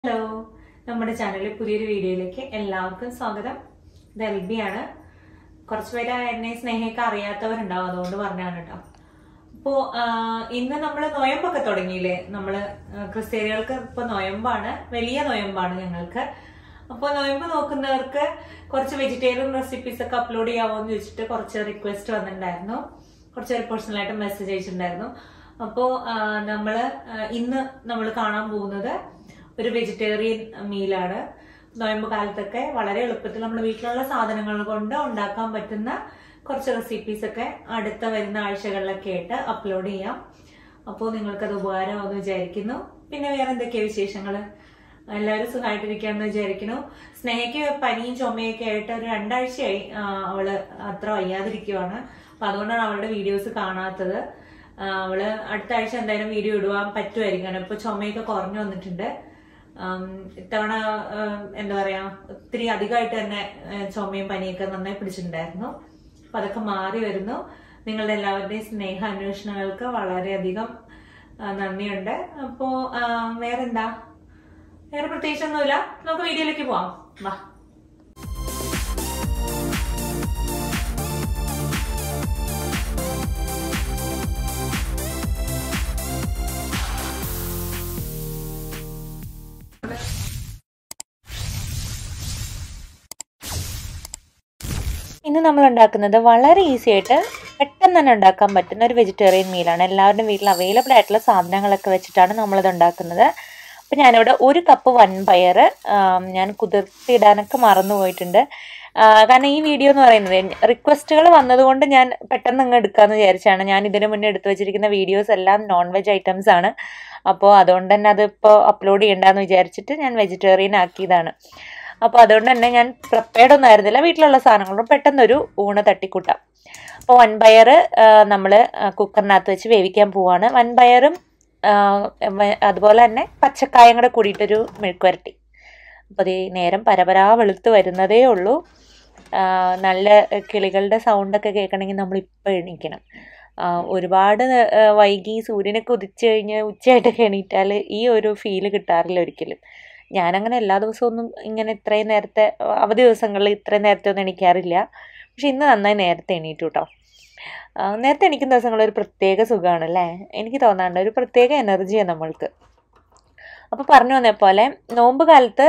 Hello നമ്മുടെ ചാനലിൽ പുതിയൊരു വീഡിയോയിലേക്ക് എല്ലാവർക്കും സ്വാഗതം ഇത് എൽബിയാണ് കുറച്ച് പേര് എന്നെ സ്നേഹമൊക്കെ അറിയാത്തവരുണ്ടാവും അതുകൊണ്ട് പറഞ്ഞാണ് കേട്ടോ അപ്പോ ആ, ഇന്ന് നമ്മൾ നൊയമ്പൊക്കെ തുടങ്ങിയില്ലേ നമ്മള് ആ, ക്രിസ്ത്യാനികൾക്ക് ഇപ്പൊ നൊയമ്പാണ് വലിയ നൊയമ്പാണ് ഞങ്ങൾക്ക് അപ്പൊ നൊയമ്പ് നോക്കുന്നവർക്ക് കുറച്ച് വെജിറ്റേറിയൻ റെസിപ്പീസ് ഒക്കെ അപ്ലോഡ് ചെയ്യാമോ എന്ന് ചോദിച്ചിട്ട് കുറച്ച് റിക്വസ്റ്റ് വന്നിട്ടുണ്ടായിരുന്നു കുറച്ച് പേര് പേഴ്സണലായിട്ട് മെസ്സേജ് അയച്ചിട്ടുണ്ടായിരുന്നു അപ്പോ ആ, നമ്മള് ആ, ഇന്ന് നമ്മൾ കാണാൻ പോകുന്നത് ഒരു വെജിറ്റേറിയൻ മീലാണ് നോയമ്പ് കാലത്തൊക്കെ വളരെ എളുപ്പത്തിൽ നമ്മുടെ വീട്ടിലുള്ള സാധനങ്ങൾ കൊണ്ട് ഉണ്ടാക്കാൻ പറ്റുന്ന കുറച്ച് റെസിപ്പീസ് ഒക്കെ അടുത്ത വരുന്ന ആഴ്ചകളിലൊക്കെ ആയിട്ട് അപ്ലോഡ് ചെയ്യാം അപ്പോൾ നിങ്ങൾക്കത് ഉപകാരമാവെന്ന് വിചാരിക്കുന്നു പിന്നെ വേറെ എന്തൊക്കെയാ വിശേഷങ്ങള് എല്ലാവരും സുഖമായിട്ടിരിക്കാന്ന് വിചാരിക്കുന്നു സ്നേഹയ്ക്ക് പനിയും ചുമയൊക്കെ ആയിട്ട് ഒരു രണ്ടാഴ്ചയായി ആ, അവള് അത്ര വയ്യാതിരിക്കുവാണ് അപ്പൊ അതുകൊണ്ടാണ് അവളുടെ വീഡിയോസ് കാണാത്തത് ആ, അവള് അടുത്ത ആഴ്ച എന്തായാലും വീഡിയോ ഇടുവാൻ പറ്റുമായിരിക്കും കാരണം ഇപ്പൊ ചുമയൊക്കെ കുറഞ്ഞു വന്നിട്ടുണ്ട് ആം, ഇത്തവണ ആം, എന്താ പറയാ ഒത്തിരി അധികമായിട്ട് തന്നെ ആ, ചുമയും പനിയൊക്കെ നന്നായി പിടിച്ചിട്ടുണ്ടായിരുന്നു അപ്പൊ അതൊക്കെ മാറി വരുന്നു നിങ്ങളുടെ എല്ലാവരുടെയും സ്നേഹ അന്വേഷണങ്ങൾക്ക് വളരെയധികം ആ, നന്ദിയുണ്ട് അപ്പോ ആ, വേറെന്താ വേറെ പ്രത്യേകിച്ചൊന്നുമില്ല നമുക്ക് വീഡിയോയിലേക്ക് പോവാം വാ ഇന്ന് നമ്മൾ ഉണ്ടാക്കുന്നത് വളരെ ഈസി ആയിട്ട് പെട്ടെന്ന് തന്നെ ഉണ്ടാക്കാൻ പറ്റുന്ന ഒരു വെജിറ്റേറിയൻ മീലാണ് എല്ലാവരുടെയും വീട്ടിൽ അവൈലബിൾ ആയിട്ടുള്ള സാധനങ്ങളൊക്കെ വെച്ചിട്ടാണ് നമ്മളിത് ഉണ്ടാക്കുന്നത് അപ്പോൾ ഞാനിവിടെ ഒരു കപ്പ് വൻപയർ ഞാൻ കുതിർത്തിടാനൊക്കെ മറന്നു പോയിട്ടുണ്ട് ആ, കാരണം ഈ വീഡിയോ എന്ന് പറയുന്നത് റിക്വസ്റ്റുകൾ വന്നതുകൊണ്ട് ഞാൻ പെട്ടെന്ന് അങ്ങ് എടുക്കാമെന്ന് വിചാരിച്ചാണ് ഞാൻ ഇതിനു മുന്നേ എടുത്തു വെച്ചിരിക്കുന്ന വീഡിയോസ് എല്ലാം നോൺ വെജ് ഐറ്റംസ് ആണ് അപ്പോൾ അതുകൊണ്ട് തന്നെ അതിപ്പോൾ അപ്ലോഡ് ചെയ്യണ്ടെന്ന് വിചാരിച്ചിട്ട് ഞാൻ വെജിറ്റേറിയൻ ആക്കിയതാണ് അപ്പോൾ അതുകൊണ്ട് തന്നെ ഞാൻ പ്രിപ്പയർഡ് ഒന്നും ആയിരുന്നില്ല വീട്ടിലുള്ള സാധനങ്ങളും പെട്ടെന്നൊരു ഊണ് തട്ടിക്കൂട്ടാം അപ്പോൾ വൻപയർ നമ്മൾ കുക്കറിനകത്ത് വെച്ച് വേവിക്കാൻ പോവാണ് വൻപയറും ആ, വ- അതുപോലെ തന്നെ പച്ചക്കായും കൂടെ കൂടിയിട്ടൊരു മെഴുക്കുവരട്ടി അപ്പോൾ ഈ നേരം പരപരാ വെളുത്ത് വരുന്നതേ ഉള്ളൂ ആ, നല്ല കിളികളുടെ സൗണ്ടൊക്കെ കേൾക്കണമെങ്കിൽ നമ്മൾ ഇപ്പോൾ എണീക്കണം ആ, ഒരുപാട് ആ, വൈകി സൂര്യനൊക്കെ ഉദിച്ചു കഴിഞ്ഞ് ഉച്ചയായിട്ടൊക്കെ എണീറ്റാൽ ഈ ഒരു ഫീല് കിട്ടാറില്ല ഒരിക്കലും ഞാനങ്ങനെ എല്ലാ ദിവസവും ഒന്നും ഇങ്ങനെ ഇത്രയും നേരത്തെ അവധി ദിവസങ്ങളിൽ ഇത്രയും നേരത്തെ ഒന്നും എണീക്കാറില്ല പക്ഷെ ഇന്ന് നന്നായി നേരത്തെ എണീറ്റു കേട്ടോ ആ, നേരത്തെ എണീക്കുന്ന ദിവസങ്ങളിൽ ഒരു പ്രത്യേക സുഖമാണ് അല്ലേ എനിക്ക് തോന്നാണ്ട് ഒരു പ്രത്യേക എനർജിയാണ് നമ്മൾക്ക് അപ്പോൾ പറഞ്ഞു വന്ന പോലെ നോമ്പ് കാലത്ത്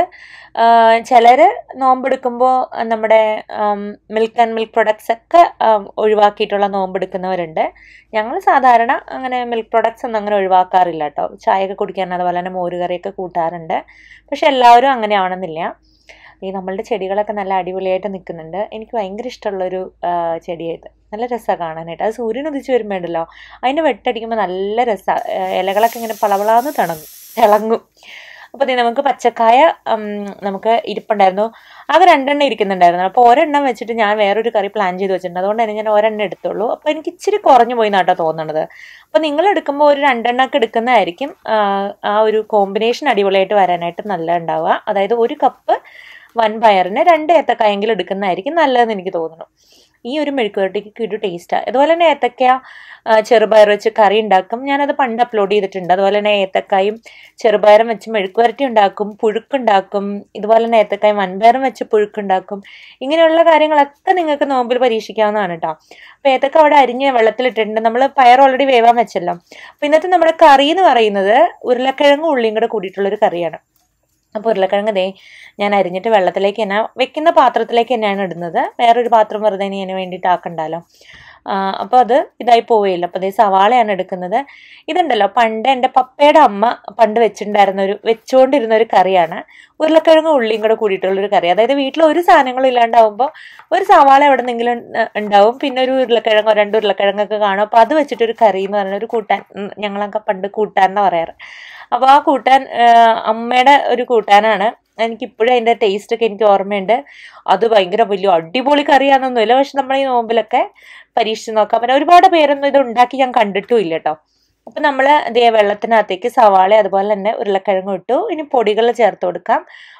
ചിലർ നോമ്പെടുക്കുമ്പോൾ നമ്മുടെ മിൽക്ക് ആൻഡ് മിൽക്ക് പ്രൊഡക്ട്സ് ഒക്കെ ആം, ഒഴിവാക്കിയിട്ടുള്ള നോമ്പെടുക്കുന്നവരുണ്ട് ഞങ്ങൾ സാധാരണ അങ്ങനെ മിൽക്ക് പ്രൊഡക്ട്സ് ഒന്നും അങ്ങനെ ഒഴിവാക്കാറില്ല കേട്ടോ ചായയൊക്കെ കുടിക്കാൻ അതുപോലെ തന്നെ മോരുകറിയൊക്കെ കൂട്ടാറുണ്ട് പക്ഷെ എല്ലാവരും അങ്ങനെ ആവണമെന്നില്ല ഈ നമ്മളുടെ ചെടികളൊക്കെ നല്ല അടിപൊളിയായിട്ട് നിൽക്കുന്നുണ്ട് എനിക്ക് ഭയങ്കര ഇഷ്ടമുള്ളൊരു ആ, ചെടിയായത് നല്ല രസമാണ് കാണാനായിട്ട് അത് സൂര്യൻ ഉദിച്ച് വരുമ്പോൾ ഉണ്ടല്ലോ അതിൻ്റെ വെട്ടടിക്കുമ്പോൾ നല്ല രസമാണ് ഇലകളൊക്കെ ഇങ്ങനെ പളവളാന്ന് തിളങ്ങും തിളങ്ങും അപ്പോൾ ദേ നമുക്ക് പച്ചക്കായ ഉം, നമുക്ക് ഇരിപ്പുണ്ടായിരുന്നു ആകെ രണ്ടെണ്ണം ഇരിക്കുന്നുണ്ടായിരുന്നു അപ്പോൾ ഒരെണ്ണം വെച്ചിട്ട് ഞാൻ വേറൊരു കറി പ്ലാൻ ചെയ്ത് വെച്ചിട്ടുണ്ട് അതുകൊണ്ട് തന്നെ ഞാൻ ഒരെണ്ണം എടുത്തുള്ളൂ അപ്പോൾ എനിക്ക് ഇച്ചിരി കുറഞ്ഞു പോയി എന്നാട്ടോ തോന്നണത് അപ്പോൾ നിങ്ങൾ എടുക്കുമ്പോൾ ഒരു രണ്ടെണ്ണമൊക്കെ എടുക്കുന്നതായിരിക്കും ആ, ആ ഒരു കോമ്പിനേഷൻ അടിപൊളിയായിട്ട് വരാനായിട്ട് നല്ല ഉണ്ടാവുക അതായത് ഒരു കപ്പ് വൻപയറിന് രണ്ട് ഏത്തക്കായെങ്കിലും എടുക്കുന്നതായിരിക്കും നല്ലതെന്ന് എനിക്ക് തോന്നുന്നു ഈ ഒരു മെഴുക്കുവരട്ടിക്ക് ഒരു ടേസ്റ്റാണ് അതുപോലെ തന്നെ ഏത്തക്ക ആ, ചെറുപയർ വെച്ച് കറി ഉണ്ടാക്കും ഞാനത് പണ്ട് അപ്ലോഡ് ചെയ്തിട്ടുണ്ട് അതുപോലെ തന്നെ ഏത്തക്കായും ചെറുപയറും വെച്ച് മെഴുക്കുവരട്ടി ഉണ്ടാക്കും പുഴുക്കുണ്ടാക്കും ഇതുപോലെ തന്നെ ഏത്തക്കായും വൻപയറും വെച്ച് പുഴുക്കുണ്ടാക്കും ഇങ്ങനെയുള്ള കാര്യങ്ങളൊക്കെ നിങ്ങൾക്ക് നോമ്പിൽ പരീക്ഷിക്കാവുന്നതാണ് കേട്ടോ അപ്പോൾ ഏത്തക്ക അവിടെ അരിഞ്ഞ് വെള്ളത്തിലിട്ടിട്ടുണ്ട് നമ്മൾ പയർ ഓൾറെഡി വേവാൻ വെച്ചല്ലോ അപ്പോൾ ഇന്നത്തെ നമ്മുടെ കറി എന്ന് പറയുന്നത് ഉരുളക്കിഴങ്ങും ഉള്ളിയും കൂടെ കൂടിയിട്ടുള്ളൊരു കറിയാണ് അപ്പോൾ ഉരുളക്കിഴങ്ങ് ദേ ഞാൻ അരിഞ്ഞിട്ട് വെള്ളത്തിലേക്ക് തന്നെ വെക്കുന്ന പാത്രത്തിലേക്ക് തന്നെയാണ് ഇടുന്നത് വേറൊരു പാത്രം വെറുതെ ഇനി അതിന് വേണ്ടിയിട്ട് ആക്കണ്ടല്ലോ അപ്പോൾ അത് ഇതായി പോവുകയില്ല അപ്പോൾ അതേ സവാളയാണ് എടുക്കുന്നത് ഇതുണ്ടല്ലോ പണ്ട് എൻ്റെ പപ്പയുടെ അമ്മ പണ്ട് വെച്ചിട്ടുണ്ടായിരുന്ന ഒരു വെച്ചുകൊണ്ടിരുന്ന ഒരു കറിയാണ് ഉരുളക്കിഴങ്ങ് ഉള്ളിയും കൂടെ കൂടിയിട്ടുള്ളൊരു കറി അതായത് വീട്ടിൽ ഒരു സാധനങ്ങളും ഇല്ലാണ്ടാവുമ്പോൾ ഒരു സവാള എവിടെ നിന്നെങ്കിലും ഉണ്ടാവും പിന്നെ ഒരു ഉരുളക്കിഴങ്ങോ രണ്ട് ഉരുളക്കിഴങ്ങൊക്കെ കാണും അപ്പോൾ അത് വെച്ചിട്ടൊരു കറി എന്ന് പറയുന്ന ഒരു കൂട്ടാൻ ഉം, ഞങ്ങളൊക്കെ പണ്ട് കൂട്ടാൻ എന്നാണ് പറയാറ് അപ്പോൾ ആ കൂട്ടാൻ ആ, അമ്മയുടെ ഒരു കൂട്ടാനാണ് എനിക്കിപ്പോഴും അതിൻ്റെ ടേസ്റ്റ് ഒക്കെ എനിക്ക് ഓർമ്മയുണ്ട് അത് ഭയങ്കര വലിയ അടിപൊളി കറിയാണെന്നൊന്നുമില്ല പക്ഷെ നമ്മൾ ഈ നോമ്പിലൊക്കെ പരീക്ഷിച്ച് നോക്കാം പിന്നെ ഒരുപാട് പേരൊന്നും ഇത് ഉണ്ടാക്കി ഞാൻ കണ്ടിട്ടും ഇല്ല കേട്ടോ അപ്പം നമ്മൾ ഇതേ വെള്ളത്തിനകത്തേക്ക് സവാള അതുപോലെ തന്നെ ഉരുളക്കിഴങ്ങ് ഇട്ടു ഇനി പൊടികൾ ചേർത്ത് കൊടുക്കാം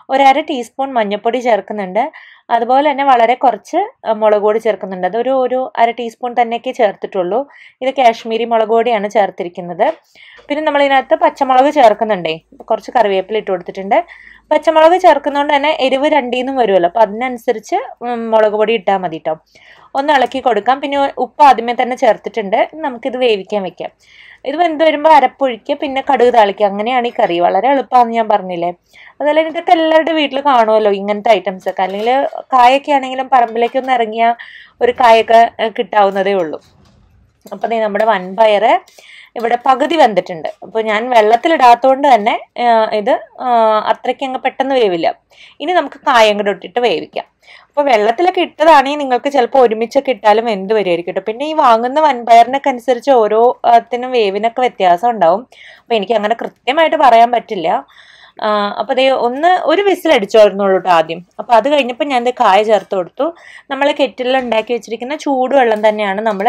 ഒരു അര ടീസ്പൂൺ മഞ്ഞൾപ്പൊടി ചേർക്കുന്നുണ്ട് അതുപോലെ തന്നെ വളരെ കുറച്ച് അഹ് മുളക് പൊടി ചേർക്കുന്നുണ്ട് അതൊരു ഒരു അര ടീസ്പൂൺ തന്നെയൊക്കെ ചേർത്തിട്ടുള്ളൂ ഇത് കാശ്മീരി മുളക് പൊടിയാണ് ചേർത്തിരിക്കുന്നത് പിന്നെ നമ്മൾ ഇതിനകത്ത് പച്ചമുളക് ചേർക്കുന്നുണ്ടേ കുറച്ച് കറിവേപ്പില ഇട്ട് കൊടുത്തിട്ടുണ്ട് പച്ചമുളക് ചേർക്കുന്നതുകൊണ്ട് തന്നെ എരിവ് രണ്ടീന്നും വരുമല്ലോ അപ്പോൾ അതിനനുസരിച്ച് ഉം, മുളക് പൊടി ഇട്ടാൽ മതി കേട്ടോ ഒന്ന് ഇളക്കി കൊടുക്കാം പിന്നെ ഉപ്പ് ആദ്യമേ തന്നെ ചേർത്തിട്ടുണ്ട് നമുക്കിത് വേവിക്കാൻ വെക്കാം ഇത് വെന്ത് വരുമ്പോൾ അരപ്പൊഴിക്കുക പിന്നെ കടുക് താളിക്കുക അങ്ങനെയാണ് ഈ കറി വളരെ എളുപ്പമാണെന്ന് ഞാൻ പറഞ്ഞില്ലേ അതുപോലെ തന്നെ ഇതൊക്കെ എല്ലാവരുടെ വീട്ടിൽ കാണുമല്ലോ ഇങ്ങനത്തെ ഐറ്റംസ് ഒക്കെ അല്ലെങ്കിൽ കായൊക്കെ ആണെങ്കിലും പറമ്പിലേക്ക് ഒന്ന് ഇറങ്ങിയ ഒരു കായൊക്കെ ഏഹ്, കിട്ടാവുന്നതേ ഉള്ളൂ അപ്പോൾ ദേ നമ്മുടെ വൻപയർ ഇവിടെ പകുതി വെന്തിട്ടുണ്ട് അപ്പോൾ ഞാൻ വെള്ളത്തിലിടാത്തതുകൊണ്ട് തന്നെ ആ, ഇത് ആ, അത്രയ്ക്ക് അങ്ങ് പെട്ടെന്ന് വേവില്ല ഇനി നമുക്ക് കായം കൂടെ ഇട്ടിട്ട് വേവിക്കാം അപ്പോൾ വെള്ളത്തിലൊക്കെ ഇട്ടതാണെങ്കിൽ നിങ്ങൾക്ക് ചിലപ്പോൾ ഒരുമിച്ചൊക്കെ ഇട്ടാലും വെന്ത് വരുമായിരിക്കും കേട്ടോ പിന്നെ ഈ വാങ്ങുന്ന വൻപയറിനൊക്കെ അനുസരിച്ച് ഓരോ ത്തിനും വേവിനൊക്കെ വ്യത്യാസം ഉണ്ടാവും അപ്പോൾ എനിക്ക് അങ്ങനെ കൃത്യമായിട്ട് പറയാൻ പറ്റില്ല അപ്പോൾ അതേ ഒന്ന് ഒരു വിസിൽ അടിച്ചോരുന്നുള്ളൂ കേട്ടോ ആദ്യം അപ്പോൾ അത് കഴിഞ്ഞപ്പോൾ ഞാൻ ഇത് കായ ചേർത്ത് കൊടുത്തു നമ്മൾ കെറ്റിലിൽ ഉണ്ടാക്കി വെച്ചിരിക്കുന്ന ചൂടുവെള്ളം തന്നെയാണ് നമ്മൾ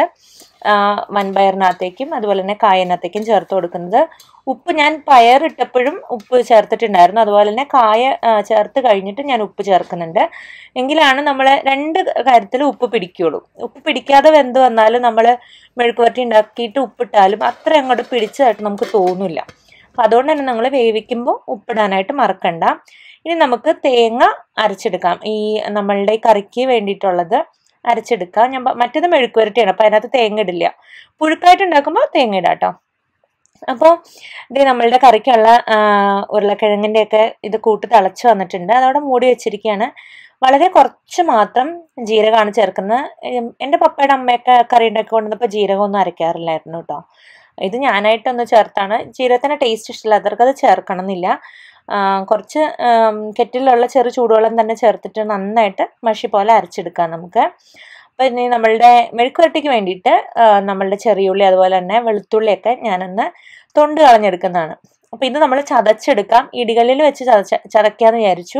വൻപയറിനകത്തേക്കും അതുപോലെ തന്നെ കായനകത്തേക്കും ചേർത്ത് കൊടുക്കുന്നത് ഉപ്പ് ഞാൻ പയറിട്ടപ്പോഴും ഉപ്പ് ചേർത്തിട്ടുണ്ടായിരുന്നു അതുപോലെ തന്നെ കായ ആ, ചേർത്ത് കഴിഞ്ഞിട്ട് ഞാൻ ഉപ്പ് ചേർക്കുന്നുണ്ട് എങ്കിലാണ് നമ്മൾ രണ്ട് കാര്യത്തിൽ ഉപ്പ് പിടിക്കുകയുള്ളൂ ഉപ്പ് പിടിക്കാതെ വെന്ത് വന്നാലും നമ്മൾ മെഴുക്കുവരട്ടി ഉണ്ടാക്കിയിട്ട് ഉപ്പിട്ടാലും അത്ര അങ്ങോട്ട് പിടിച്ചതായിട്ട് നമുക്ക് തോന്നില്ല അപ്പം അതുകൊണ്ട് തന്നെ നമ്മൾ വേവിക്കുമ്പോൾ ഉപ്പിടാനായിട്ട് മറക്കണ്ട ഇനി നമുക്ക് തേങ്ങ അരച്ചെടുക്കാം ഈ നമ്മളുടെ ഈ കറിക്ക് വേണ്ടിയിട്ടുള്ളത് അരച്ചെടുക്കാം ഞാൻ പ- മറ്റേത് മെഴുക്കുവരട്ടിയാണ് അപ്പം അതിനകത്ത് തേങ്ങ ഇടില്ല പുഴുക്കായിട്ട് ഉണ്ടാക്കുമ്പോൾ തേങ്ങ ഇടാം കേട്ടോ അപ്പോൾ ഇത് നമ്മളുടെ കറിക്കുള്ള ആ, ഉരുളക്കിഴങ്ങിൻ്റെ ഒക്കെ ഇത് കൂട്ട് തിളച്ച് വന്നിട്ടുണ്ട് അതവിടെ മൂടി വെച്ചിരിക്കുകയാണ് വളരെ കുറച്ച് മാത്രം ജീരകമാണ് ചേർക്കുന്നത് ഉം, എൻ്റെ പപ്പയുടെ അമ്മയൊക്കെ കറി ഉണ്ടാക്കി കൊണ്ടുവന്നപ്പോൾ ജീരകമൊന്നും അരയ്ക്കാറില്ലായിരുന്നു കേട്ടോ ഇത് ഞാനായിട്ടൊന്ന് ചേർത്താണ് ജീരകത്തിന് ടേസ്റ്റ് ഇഷ്ടമില്ലാത്തവർക്ക് അത് ചേർക്കണം എന്നില്ല ആ, കുറച്ച് ആം, കെറ്റിലുള്ള ചെറു ചൂടുവെള്ളം തന്നെ ചേർത്തിട്ട് നന്നായിട്ട് മഷി പോലെ അരച്ചെടുക്കാം നമുക്ക് അപ്പോൾ ഇനി നമ്മളുടെ മെഴുക്കുവരട്ടിക്ക് വേണ്ടിയിട്ട് ആ, നമ്മളുടെ ചെറിയുള്ളി അതുപോലെ തന്നെ വെളുത്തുള്ളിയൊക്കെ ഞാനൊന്ന് തൊണ്ട് കളഞ്ഞെടുക്കുന്നതാണ് അപ്പോൾ ഇത് നമ്മൾ ചതച്ചെടുക്കാം ഇടികല്ലിൽ വെച്ച് ചതച്ച ചതയ്ക്കാമെന്ന് വിചാരിച്ചു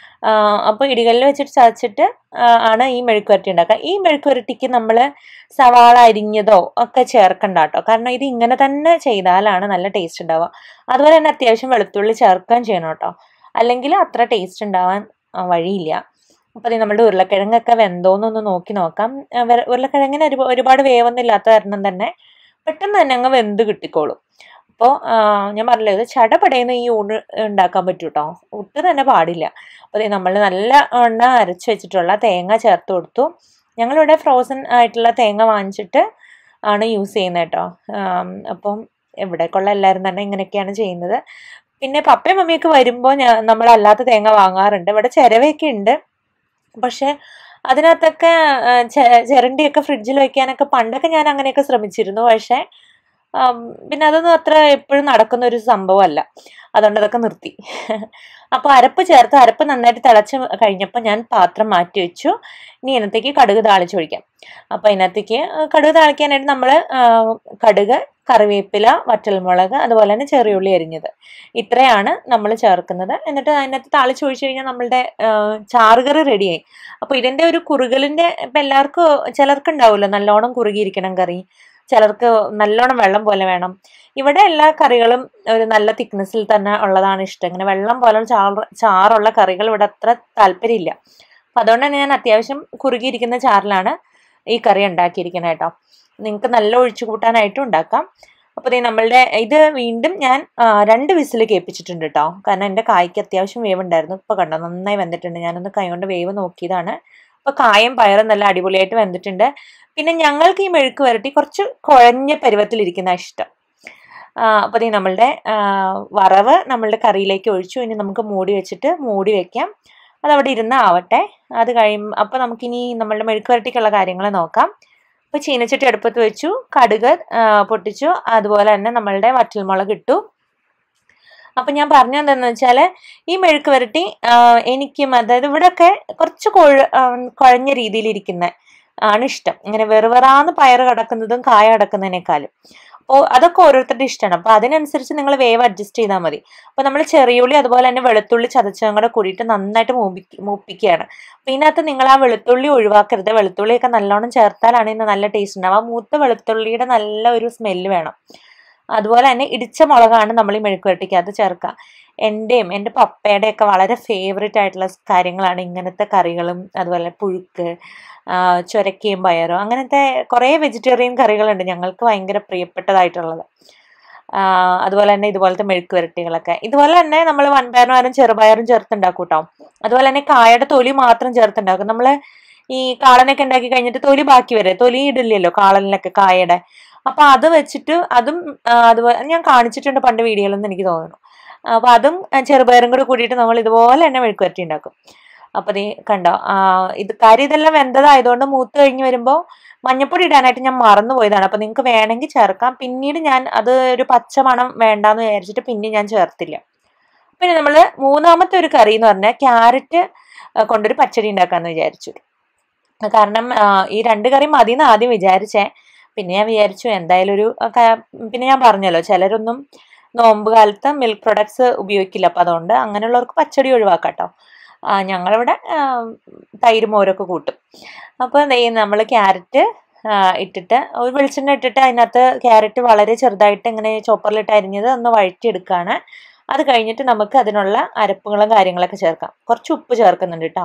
അപ്പോൾ ഇടികല്ലിൽ വെച്ചിട്ട് ചതച്ചിട്ട് ആ, ആണ് ഈ മെഴുക്കുവരട്ടി ഉണ്ടാക്കുക ഈ മെഴുക്കുവരട്ടിക്ക് നമ്മൾ സവാള അരിഞ്ഞതോ ഒക്കെ ചേർക്കണ്ട കേട്ടോ കാരണം ഇത് ഇങ്ങനെ തന്നെ ചെയ്താലാണ് നല്ല ടേസ്റ്റ് ഉണ്ടാവുക അതുപോലെ തന്നെ അത്യാവശ്യം വെളുത്തുള്ളി ചേർക്കുകയും ചെയ്യണം കേട്ടോ അല്ലെങ്കിൽ അത്ര ടേസ്റ്റ് ഉണ്ടാവാൻ ആ, വഴിയില്ല അപ്പോൾ ഇത് നമ്മുടെ ഉരുളക്കിഴങ്ങൊക്കെ വെന്തോന്നൊന്ന് നോക്കി നോക്കാം ആ, വെ- ഉരുളക്കിഴങ്ങിന് ഒരു ഒരുപാട് വേവൊന്നുമില്ലാത്ത കാരണം തന്നെ പെട്ടെന്ന് തന്നെ അങ്ങ് വെന്ത് കിട്ടിക്കോളും അപ്പോൾ ഞാൻ പറഞ്ഞില്ല ഇത് ചടപടയുന്ന ഈ ഊണ് ഉണ്ടാക്കാൻ പറ്റും കേട്ടോ ഒട്ടും തന്നെ പാടില്ല അപ്പോൾ നമ്മൾ നല്ല എണ്ണ അരച്ച് വെച്ചിട്ടുള്ള തേങ്ങ ചേർത്ത് കൊടുത്തു ഞങ്ങളിവിടെ ഫ്രോസൺ ആയിട്ടുള്ള തേങ്ങ വാങ്ങിച്ചിട്ട് ആണ് യൂസ് ചെയ്യുന്നത് കേട്ടോ ആം, അപ്പം ഇവിടേക്കുള്ള എല്ലാവരും തന്നെ ഇങ്ങനെയൊക്കെയാണ് ചെയ്യുന്നത് പിന്നെ പപ്പയും മമ്മിയൊക്കെ വരുമ്പോൾ ഞാൻ നമ്മളല്ലാത്ത തേങ്ങ വാങ്ങാറുണ്ട് ഇവിടെ ചിരവയൊക്കെ ഉണ്ട് പക്ഷെ അതിനകത്തൊക്കെ ആ, ചെ- ചിരണ്ടിയൊക്കെ ഫ്രിഡ്ജിൽ വെക്കാനൊക്കെ പണ്ടൊക്കെ ഞാൻ അങ്ങനെയൊക്കെ ശ്രമിച്ചിരുന്നു പക്ഷേ ആം, പിന്നെ അതൊന്നും അത്ര എപ്പോഴും നടക്കുന്ന ഒരു സംഭവമല്ല അതുകൊണ്ട് അതൊക്കെ നിർത്തി അപ്പോൾ അരപ്പ് ചേർത്ത് അരപ്പ് നന്നായിട്ട് തിളച്ച് കഴിഞ്ഞപ്പോൾ ഞാൻ പാത്രം മാറ്റി വെച്ചു ഇനി ഇതിനകത്തേക്ക് കടുക് താളിച്ചൊഴിക്കാം അപ്പോൾ ഇതിനകത്തേക്ക് കടുക് താളിക്കാനായിട്ട് നമ്മൾ കടുക് കറിവേപ്പില വറ്റൽമുളക് അതുപോലെ തന്നെ ചെറിയുള്ളി അരിഞ്ഞത് ഇത്രയാണ് നമ്മൾ ചേർക്കുന്നത് എന്നിട്ട് അതിനകത്ത് താളിച്ചൊഴിച്ച് കഴിഞ്ഞാൽ നമ്മളുടെ ആ, ചാറുകറി റെഡിയായി അപ്പോൾ ഇതിൻ്റെ ഒരു കുറുകലിൻ്റെ ഇപ്പം എല്ലാവർക്കും ചിലർക്ക് ഉണ്ടാവുമല്ലോ നല്ലോണം കുറുകിയിരിക്കണം കറി ചിലർക്ക് നല്ലോണം വെള്ളം പോലെ വേണം ഇവിടെ എല്ലാ കറികളും ഒരു നല്ല തിക്നെസ്സിൽ തന്നെ ഉള്ളതാണ് ഇഷ്ടം ഇങ്ങനെ വെള്ളം പോലെ ചാറ് ചാറുള്ള കറികൾ ഇവിടെ അത്ര താല്പര്യമില്ല അപ്പം അതുകൊണ്ട് തന്നെ ഞാൻ അത്യാവശ്യം കുറുകിയിരിക്കുന്ന ചാറിലാണ് ഈ കറി ഉണ്ടാക്കിയിരിക്കുന്നത് കേട്ടോ നിങ്ങൾക്ക് നല്ല ഒഴിച്ചു കൂട്ടാനായിട്ടും ഉണ്ടാക്കാം അപ്പോൾ ദേ നമ്മളുടെ ഇത് വീണ്ടും ഞാൻ ആ, രണ്ട് വിസിൽ കേൾപ്പിച്ചിട്ടുണ്ട് കേട്ടോ കാരണം എൻ്റെ കായ്ക്ക് അത്യാവശ്യം വേവ് ഉണ്ടായിരുന്നു ഇപ്പോൾ കണ്ടോ നന്നായി വെന്തിട്ടുണ്ട് ഞാനൊന്ന് കൈ കൊണ്ട് വേവ് നോക്കിയതാണ് അപ്പോൾ കായും പയറും നല്ല അടിപൊളിയായിട്ട് വെന്തിട്ടുണ്ട് പിന്നെ ഞങ്ങൾക്ക് ഈ മെഴുക്ക് വരട്ടി കുറച്ച് കുഴഞ്ഞ പരുവത്തിലിരിക്കുന്ന ഇഷ്ടം അപ്പോൾ ദേ നമ്മളുടെ ആ, വറവ് നമ്മളുടെ കറിയിലേക്ക് ഒഴിച്ചു ഇനി നമുക്ക് മൂടി വെച്ചിട്ട് മൂടി വെക്കാം അതവിടെ ഇരുന്ന് ആവട്ടെ അത് കഴിയും അപ്പോൾ നമുക്കിനി നമ്മളുടെ മെഴുക്ക് വരട്ടിക്കുള്ള കാര്യങ്ങൾ നോക്കാം അപ്പോൾ ചീനച്ചട്ടി അടുപ്പത്ത് വെച്ചു കടുക് ആ, പൊട്ടിച്ചു അതുപോലെ തന്നെ നമ്മളുടെ വറ്റൽമുളക് ഇട്ടു അപ്പം ഞാൻ പറഞ്ഞു എന്താണെന്ന് വെച്ചാൽ ഈ മെഴുക്ക് വരട്ടി ആ, എനിക്കും അതായത് ഇവിടെയൊക്കെ കുറച്ച് കുഴ ആ, കുഴഞ്ഞ രീതിയിലിരിക്കുന്ന ആണ് ഇഷ്ടം ഇങ്ങനെ വെറുവെറാന്ന് പയറ് കിടക്കുന്നതും കായ കിടക്കുന്നതിനേക്കാളും അപ്പോൾ അതൊക്കെ ഓരോരുത്തരുടെ ഇഷ്ടമാണ് അപ്പോൾ അതിനനുസരിച്ച് നിങ്ങൾ വേവ് അഡ്ജസ്റ്റ് ചെയ്താൽ മതി അപ്പോൾ നമ്മൾ ചെറിയുള്ളി അതുപോലെ തന്നെ വെളുത്തുള്ളി ചതച്ചതും കൂടെ കൂടിയിട്ട് നന്നായിട്ട് മൂപ്പിക്ക മൂപ്പിക്കുകയാണ് അപ്പോൾ ഇതിനകത്ത് നിങ്ങൾ ആ വെളുത്തുള്ളി ഒഴിവാക്കരുത് വെളുത്തുള്ളിയൊക്കെ നല്ലോണം ചേർത്താലാണ് ഇന്ന് നല്ല ടേസ്റ്റ് ഉണ്ടാവുക ആ മൂത്ത വെളുത്തുള്ളിയുടെ നല്ല ഒരു സ്മെല്ല് വേണം അതുപോലെ തന്നെ ഇടിച്ച മുളകാണ് നമ്മൾ ഈ മെഴുക്കുവരട്ടിക്കകത്ത് ചേർക്കുക എൻ്റെയും എൻ്റെ പപ്പയുടെ ഒക്കെ വളരെ ഫേവറേറ്റ് ആയിട്ടുള്ള കാര്യങ്ങളാണ് ഇങ്ങനത്തെ കറികളും അതുപോലെ പുഴുക്ക് ആ, ചൊരക്കയും പയറും അങ്ങനത്തെ കുറേ വെജിറ്റേറിയൻ കറികളുണ്ട് ഞങ്ങൾക്ക് ഭയങ്കര പ്രിയപ്പെട്ടതായിട്ടുള്ളത് ആ, അതുപോലെ തന്നെ ഇതുപോലത്തെ മെഴുക്ക് വരട്ടികളൊക്കെ ഇതുപോലെ തന്നെ നമ്മൾ വൻപയറും ചെറുപയറും ചേർത്തുണ്ടാക്കും കേട്ടോ അതുപോലെ തന്നെ കായയുടെ തൊലി മാത്രം ചേർത്തുണ്ടാക്കും നമ്മൾ ഈ കാളനൊക്കെ ഉണ്ടാക്കി കഴിഞ്ഞിട്ട് തൊലി ബാക്കി വരെ തൊലി ഇടില്ലല്ലോ കാളനിലൊക്കെ കായയുടെ അപ്പൊ അത് വെച്ചിട്ട് അതും ആ, അതുപോലെ ഞാൻ കാണിച്ചിട്ടുണ്ട് പണ്ട് വീഡിയോയിലൊന്നും എനിക്ക് തോന്നുന്നു അപ്പൊ അതും ആ, ചെറുപയറും കൂടെ കൂടിയിട്ട് നമ്മൾ ഇതുപോലെ തന്നെ മെഴുക്ക് വരട്ടി ഉണ്ടാക്കും അപ്പൊ നീ കണ്ടോ ആ, ഇത് കാര്യം ഇതെല്ലാം വെന്തതായതുകൊണ്ട് മൂത്ത് കഴിഞ്ഞ് വരുമ്പോൾ മഞ്ഞപ്പൊടി ഇടാനായിട്ട് ഞാൻ മറന്നു പോയതാണ് അപ്പൊ നിങ്ങൾക്ക് വേണമെങ്കിൽ ചേർക്കാം പിന്നീട് ഞാൻ അത് ഒരു പച്ചമണം വേണ്ടാന്ന് വിചാരിച്ചിട്ട് പിന്നെ ഞാൻ ചേർത്തില്ല പിന്നെ നമ്മൾ മൂന്നാമത്തെ ഒരു കറി എന്ന് പറഞ്ഞാൽ ക്യാരറ്റ് കൊണ്ടൊരു പച്ചടി ഉണ്ടാക്കാന്ന് വിചാരിച്ചു കാരണം ആ, ഈ രണ്ട് കറി മതി എന്ന് ആദ്യം വിചാരിച്ചേ പിന്നെ ഞാൻ വിചാരിച്ചു എന്തായാലും ഒരു ആ, ക- പിന്നെ ഞാൻ പറഞ്ഞല്ലോ ചിലരൊന്നും നോമ്പ് കാലത്ത് മിൽക്ക് പ്രൊഡക്ട്സ് ഉപയോഗിക്കില്ല അപ്പം അതുകൊണ്ട് അങ്ങനെയുള്ളവർക്ക് പച്ചടി ഒഴിവാക്കാം കേട്ടോ ആ, ഞങ്ങളിവിടെ ആ, തൈര് മോരൊക്കെ കൂട്ടും അപ്പോൾ നമ്മൾ ക്യാരറ്റ് ഇട്ടിട്ട് ഒരു വെളിച്ചെണ്ണ ഇട്ടിട്ട് അതിനകത്ത് ക്യാരറ്റ് വളരെ ചെറുതായിട്ട് ഇങ്ങനെ ചോപ്പറിലിട്ട് അരിഞ്ഞത് ഒന്ന് വഴറ്റിയെടുക്കുകയാണ് അത് കഴിഞ്ഞിട്ട് നമുക്ക് അതിനുള്ള അരപ്പുകളും കാര്യങ്ങളൊക്കെ ചേർക്കാം കുറച്ച് ഉപ്പ് ചേർക്കുന്നുണ്ട് കേട്ടോ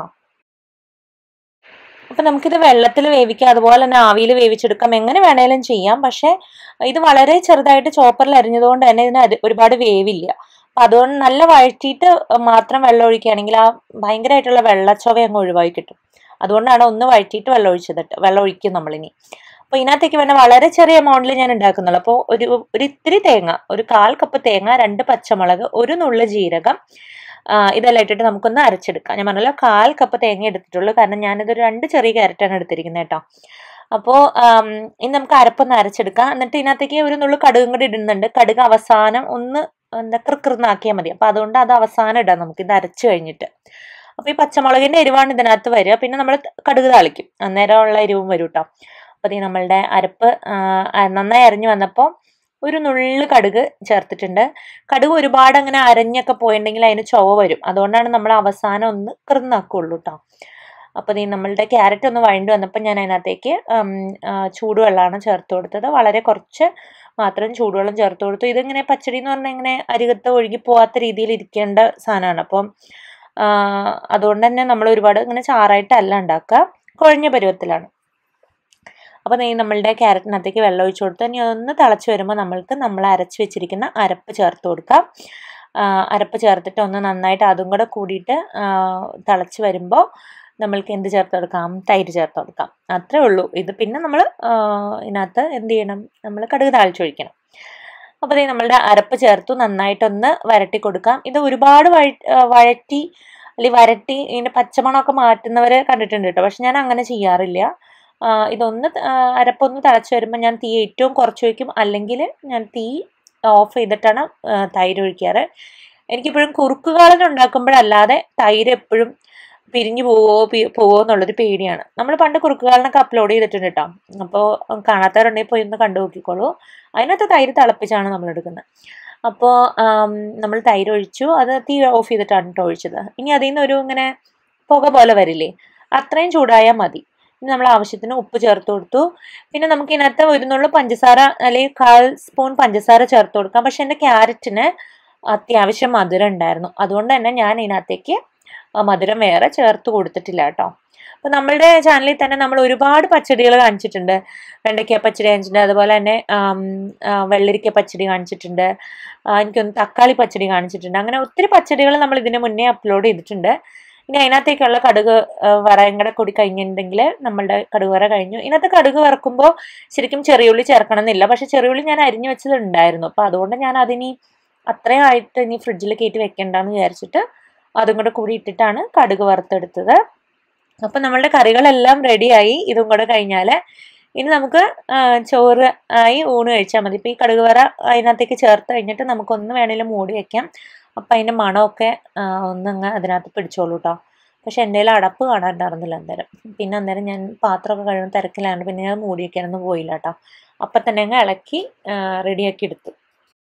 അപ്പം നമുക്കിത് വെള്ളത്തിൽ വേവിക്കാം അതുപോലെ തന്നെ ആവിയിൽ വേവിച്ചെടുക്കാം എങ്ങനെ വേണേലും ചെയ്യാം പക്ഷേ ഇത് വളരെ ചെറുതായിട്ട് ചോപ്പറിൽ അരിഞ്ഞതുകൊണ്ട് തന്നെ ഇതിന് അത് ഒരുപാട് വേവില്ല അപ്പം അതുകൊണ്ട് നല്ല വഴറ്റിയിട്ട് മാത്രം വെള്ളം ഒഴിക്കുകയാണെങ്കിൽ ആ ഭയങ്കരമായിട്ടുള്ള വെള്ളച്ചൊവ അങ്ങ് ഒഴിവായി കിട്ടും അതുകൊണ്ടാണ് ഒന്ന് വഴറ്റിയിട്ട് വെള്ളം ഒഴിച്ചത് ട്ടോ. വെള്ളം ഒഴിക്കും നമ്മളിനി അപ്പോൾ ഇതിനകത്തേക്ക് വേണ്ട വളരെ ചെറിയ എമൗണ്ടിൽ ഞാൻ ഉണ്ടാക്കുന്നുള്ളൂ അപ്പോൾ ഒരു ഒരു ഇത്തിരി തേങ്ങ ഒരു കാൽ കപ്പ് തേങ്ങ രണ്ട് പച്ചമുളക് ഒരു നുള്ളു ജീരകം ആ, ഇതെല്ലാം ഇട്ടിട്ട് നമുക്കൊന്ന് അരച്ചെടുക്കാം ഞാൻ പറഞ്ഞല്ലോ കാൽ കപ്പ് തേങ്ങ എടുത്തിട്ടുള്ളൂ കാരണം ഞാനിതൊരു രണ്ട് ചെറിയ ക്യാരറ്റാണ് എടുത്തിരിക്കുന്നത് കേട്ടോ അപ്പോൾ ഇനി നമുക്ക് അരപ്പൊന്ന് അരച്ചെടുക്കാം എന്നിട്ട് ഇതിനകത്തേക്ക് ഒരു നുള്ളു കടുകും കൂടി ഇടുന്നുണ്ട് കടുക് അവസാനം ഒന്ന് എന്താ കൃകൃന്നാക്കിയാൽ മതി അപ്പോൾ അതുകൊണ്ട് അത് അവസാനം ഇടാം നമുക്ക് ഇത് അരച്ച് കഴിഞ്ഞിട്ട് അപ്പോൾ ഈ പച്ചമുളകിൻ്റെ എരിവാണ് ഇതിനകത്ത് വരിക പിന്നെ നമ്മൾ കടുക് താളിക്കും അന്നേരമുള്ള എരിവും വരും കേട്ടോ അപ്പോൾ ഈ നമ്മളുടെ അരപ്പ് ആ, ആ, നന്നായി അരഞ്ഞു വന്നപ്പോൾ ഒരു നുള്ളു കടുക് ചേർത്തിട്ടുണ്ട് കടുക് ഒരുപാട് അങ്ങനെ അരഞ്ഞൊക്കെ പോയിട്ടുണ്ടെങ്കിൽ അതിന് ചൊവ വരും അതുകൊണ്ടാണ് നമ്മൾ അവസാനം ഒന്ന് കൃന്നാക്കുള്ളൂ കേട്ടോ അപ്പോൾ ഈ നമ്മളുടെ ക്യാരറ്റ് ഒന്ന് വഴണ്ടി വന്നപ്പോൾ ഞാൻ അതിനകത്തേക്ക് ഉം, ആ, ചൂടുവെള്ളമാണ് ചേർത്ത് കൊടുത്തത് വളരെ കുറച്ച് മാത്രം ചൂടുവെള്ളം ചേർത്ത് കൊടുത്തു ഇതിങ്ങനെ പച്ചടി എന്ന് പറഞ്ഞാൽ ഇങ്ങനെ അരികത്ത് ഒഴുകി പോവാത്ത രീതിയിൽ ഇരിക്കേണ്ട സാധനമാണ് അപ്പം ആ, അതുകൊണ്ട് തന്നെ നമ്മൾ ഒരുപാട് ഇങ്ങനെ ചാറായിട്ടല്ല ഉണ്ടാക്കുക കുഴഞ്ഞ പരുവത്തിലാണ് അപ്പോൾ നെയ്യ് നമ്മളുടെ ക്യാരറ്റിനകത്തേക്ക് വെള്ളം ഒഴിച്ച് കൊടുത്ത് ഇനി ഒന്ന് തിളച്ച് വരുമ്പോൾ നമ്മൾക്ക് നമ്മൾ അരച്ച് വെച്ചിരിക്കുന്ന അരപ്പ് ചേർത്ത് കൊടുക്കാം ആ, അരപ്പ് ചേർത്തിട്ട് ഒന്ന് നന്നായിട്ട് അതും കൂടെ കൂടിയിട്ട് ആ, തിളച്ച് വരുമ്പോൾ നമ്മൾക്ക് എന്ത് ചേർത്ത് കൊടുക്കാം തൈര് ചേർത്ത് കൊടുക്കാം അത്രേ ഉള്ളൂ ഇത് പിന്നെ നമ്മൾ ഇതിനകത്ത് എന്ത് ചെയ്യണം നമ്മൾ കടുക് താളിച്ചൊഴിക്കണം അപ്പോൾ ദേ നമ്മളുടെ അരപ്പ് ചേർത്തു നന്നായിട്ടൊന്ന് വരട്ടി കൊടുക്കാം ഇത് ഒരുപാട് വഴ ആ, വഴറ്റി അല്ലെങ്കിൽ വരട്ടി ഇതിൻ്റെ പച്ചമണമൊക്കെ മാറ്റുന്നവരെ കണ്ടിട്ടുണ്ട് കേട്ടോ പക്ഷെ ഞാൻ അങ്ങനെ ചെയ്യാറില്ല ആ, ഇതൊന്ന് ത- ആ, അരപ്പൊന്ന് തിളച്ച് വരുമ്പോൾ ഞാൻ തീ ഏറ്റവും കുറച്ച് വയ്ക്കും അല്ലെങ്കിൽ ഞാൻ തീ ഓഫ് ചെയ്തിട്ടാണ് ആ, തൈര് ഒഴിക്കാറ് എനിക്കിപ്പോഴും കുറുക്ക് കാളൻ ഉണ്ടാക്കുമ്പോഴല്ലാതെ തൈര് എപ്പോഴും പിരിഞ്ഞു പോവോ പി- പോവോ എന്നുള്ളൊരു പേടിയാണ് നമ്മൾ പണ്ട് കുറുക്ക് കാളനൊക്കെ അപ്ലോഡ് ചെയ്തിട്ടുണ്ട് കേട്ടോ അപ്പോൾ കാണാത്തവരുണ്ടെങ്കിൽ പോയി ഒന്ന് കണ്ടു നോക്കിക്കോളൂ അതിനകത്ത് തൈര് തിളപ്പിച്ചാണ് നമ്മൾ എടുക്കുന്നത് അപ്പോൾ നമ്മൾ തൈര് ഒഴിച്ചു അത് തീ ഓഫ് ചെയ്തിട്ടാണ് കേട്ടോ ഒഴിച്ചത് ഇനി അതിൽ നിന്ന് ഒരു ഇങ്ങനെ പുക പോലെ വരില്ലേ അത്രയും ചൂടായാൽ മതി ഇനി നമ്മൾ ആവശ്യത്തിന് ഉപ്പ് ചേർത്ത് കൊടുത്തു പിന്നെ നമുക്ക് ഇതിനകത്ത് ഒരു നുള്ളു പഞ്ചസാര അല്ലെങ്കിൽ കാൽ സ്പൂൺ പഞ്ചസാര ചേർത്ത് കൊടുക്കാം പക്ഷെ എൻ്റെ ക്യാരറ്റിന് അത്യാവശ്യം മധുരം ഉണ്ടായിരുന്നു അതുകൊണ്ട് തന്നെ ഞാൻ ഇതിനകത്തേക്ക് ആ മധുരം വേറെ ചേർത്ത് കൊടുത്തിട്ടില്ല കേട്ടോ അപ്പോൾ നമ്മളുടെ ചാനലിൽ തന്നെ നമ്മൾ ഒരുപാട് പച്ചടികൾ കാണിച്ചിട്ടുണ്ട് വെണ്ടയ്ക്ക പച്ചടി കാണിച്ചിട്ടുണ്ട് അതുപോലെ തന്നെ ആം, ആ, വെള്ളരിക്ക പച്ചടി കാണിച്ചിട്ടുണ്ട് ആ, എനിക്കൊന്ന് തക്കാളി പച്ചടി കാണിച്ചിട്ടുണ്ട് അങ്ങനെ ഒത്തിരി പച്ചടികൾ നമ്മൾ ഇതിന് മുന്നേ അപ്ലോഡ് ചെയ്തിട്ടുണ്ട് ഇനി അതിനകത്തേക്കുള്ള കടുക് ആ, വറയും കൂടെ കൂടി കഴിഞ്ഞിട്ടുണ്ടെങ്കിൽ നമ്മളുടെ കടുക് വറ കഴിഞ്ഞു ഇതിനകത്ത് കടുക് വറക്കുമ്പോൾ ശരിക്കും ചെറിയുള്ളി ചേർക്കണം എന്നില്ല പക്ഷെ ചെറിയുള്ളി ഞാൻ അരിഞ്ഞു വെച്ചത് ഉണ്ടായിരുന്നു അപ്പോൾ അതുകൊണ്ട് ഞാൻ അതിനി അത്രയും ആയിട്ട് ഇനി ഫ്രിഡ്ജിൽ കയറ്റി വെക്കണ്ടെന്ന് വിചാരിച്ചിട്ട് അതും കൂടെ കൂടി ഇട്ടിട്ടാണ് കടുക് വറുത്തെടുത്തത് അപ്പം നമ്മളുടെ കറികളെല്ലാം റെഡിയായി ഇതും കൂടെ കഴിഞ്ഞാൽ ഇനി നമുക്ക് ആ, ചോറ് ആയി ഊണ് കഴിച്ചാൽ മതി ഇപ്പോൾ ഈ കടുക് വറ അതിനകത്തേക്ക് ചേർത്ത് കഴിഞ്ഞിട്ട് നമുക്കൊന്ന് വേണേലും മൂടി വെക്കാം അപ്പം അതിൻ്റെ മണമൊക്കെ ആ, ഒന്നങ്ങ് അതിനകത്ത് പിടിച്ചോളൂ കേട്ടോ പക്ഷെ എൻ്റെ കയ്യിൽ അടപ്പ് കാണാനുണ്ടായിരുന്നില്ല അന്നേരം പിന്നെ അന്നേരം ഞാൻ പാത്രമൊക്കെ കഴുകുന്ന തിരക്കിലാണ് പിന്നെ ഞാൻ മൂടി വെക്കാനൊന്നും പോയില്ല കേട്ടോ അപ്പം തന്നെ അങ്ങ് ഇളക്കി റെഡിയാക്കി എടുത്തു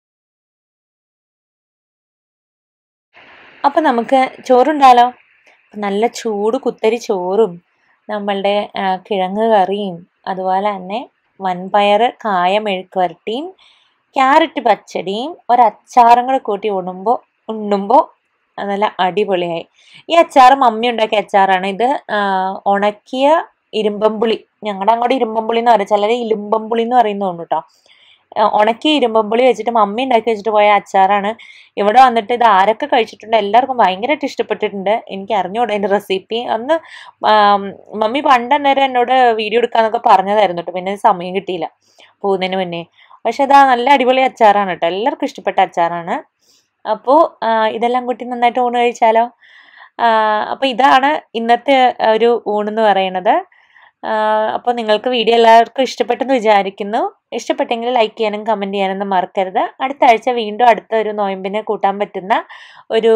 അപ്പം നമുക്ക് ചോറുണ്ടാലോ നല്ല ചൂട് കുത്തരി ചോറും നമ്മളുടെ ആ, കിഴങ്ങ് കറിയും അതുപോലെ തന്നെ വൻപയർ കായ മെഴുക്ക് വരട്ടിയും ക്യാരറ്റ് പച്ചടിയും ഒരച്ചാറും കൂടെ കൂട്ടി ഉണ്ണുമ്പോൾ ഉണ്ണുമ്പോൾ നല്ല അടിപൊളിയായി ഈ അച്ചാർ മമ്മി ഉണ്ടാക്കിയ അച്ചാറാണ് ഇത് ആ, ഉണക്കിയ ഇരുമ്പമ്പുളി ഞങ്ങളുടെ അങ്ങോട്ട് ഇരുമ്പമ്പുളി എന്ന് പറയും ചിലർ ഇലുമ്പമ്പുളി എന്ന് പറയുന്നുണ്ട് കേട്ടോ ഉണക്കിയ ഇരുമ്പമ്പുളി വെച്ചിട്ട് മമ്മി ഉണ്ടാക്കി വെച്ചിട്ട് പോയ അച്ചാറാണ് ഇവിടെ വന്നിട്ട് ഇത് ആരൊക്കെ കഴിച്ചിട്ടുണ്ട് എല്ലാവർക്കും ഭയങ്കരമായിട്ട് ഇഷ്ടപ്പെട്ടിട്ടുണ്ട് എനിക്ക് അറിഞ്ഞൂടാ അതിൻ്റെ റെസിപ്പി അന്ന് ആം, മമ്മി പണ്ട് അന്നേരം എന്നോട് വീഡിയോ എടുക്കാന്നൊക്കെ പറഞ്ഞതായിരുന്നു കേട്ടോ പിന്നെ സമയം കിട്ടിയില്ല പോകുന്നതിന് മുന്നേ പക്ഷെ അതാ നല്ല അടിപൊളി അച്ചാറാണ് കേട്ടോ എല്ലാവർക്കും ഇഷ്ടപ്പെട്ട അച്ചാറാണ് അപ്പോൾ ഇതെല്ലാം കൂട്ടി നന്നായിട്ട് ഊണ് കഴിച്ചാലോ അപ്പോൾ ഇതാണ് ഇന്നത്തെ ഒരു ഊണെന്ന് പറയുന്നത് അപ്പോൾ നിങ്ങൾക്ക് വീഡിയോ എല്ലാവർക്കും ഇഷ്ടപ്പെട്ടെന്ന് വിചാരിക്കുന്നു ഇഷ്ടപ്പെട്ടെങ്കിൽ ലൈക്ക് ചെയ്യാനും കമൻറ്റ് ചെയ്യാനൊന്നും മറക്കരുത് അടുത്ത ആഴ്ച വീണ്ടും അടുത്ത ഒരു നോയമ്പിന് കൂട്ടാൻ പറ്റുന്ന ഒരു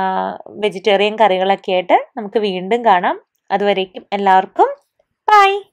വെജിറ്റേറിയൻ കറികളൊക്കെ ആയിട്ട് നമുക്ക് വീണ്ടും കാണാം അതുവരേക്കും എല്ലാവർക്കും ബൈ